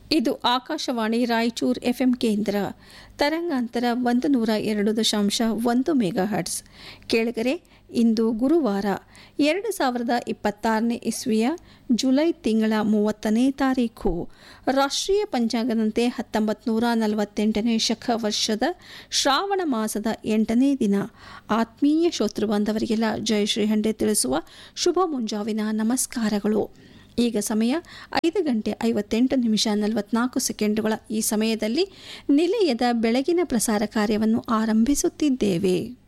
ಇದು ಆಕಾಶವಾಣಿ ರಾಯಚೂರ್ ಎಫ್ಎಂ ಕೇಂದ್ರ ತರಂಗಾಂತರ ಒಂದು ನೂರ ಎರಡು ದಶಾಂಶ ಒಂದು ಮೆಗಾ ಹರ್ಟ್ಸ್ ಕೇಳಿಗರೆ ಇಂದು ಗುರುವಾರ ಎರಡು ಸಾವಿರದ ಇಪ್ಪತ್ತಾರನೇ ಇಸ್ವಿಯ ಜುಲೈ ತಿಂಗಳ ಮೂವತ್ತನೇ ತಾರೀಖು ರಾಷ್ಟ್ರೀಯ ಪಂಚಾಂಗದಂತೆ ಹತ್ತೊಂಬತ್ತು ನೂರ ನಲವತ್ತೆಂಟನೇ ಶಕ ವರ್ಷದ ಶ್ರಾವಣ ಮಾಸದ ಎಂಟನೇ ದಿನ ಆತ್ಮೀಯ ಶ್ರೋತೃ ಬಾಂಧವರಿಗೆಲ್ಲ ಜಯ ಶ್ರೀ ಹಂಡೆ ತಿಳಿಸುವ ಶುಭ ಮುಂಜಾವಿನ ನಮಸ್ಕಾರಗಳು ಈಗ ಸಮಯ ಐದು ಗಂಟೆ ಐವತ್ತೆಂಟು ನಿಮಿಷ ನಲವತ್ನಾಲ್ಕು ಸೆಕೆಂಡುಗಳ ಈ ಸಮಯದಲ್ಲಿ ನಿಲಯದ ಬೆಳಗಿನ ಪ್ರಸಾರ ಕಾರ್ಯವನ್ನು ಆರಂಭಿಸುತ್ತಿದ್ದೇವೆ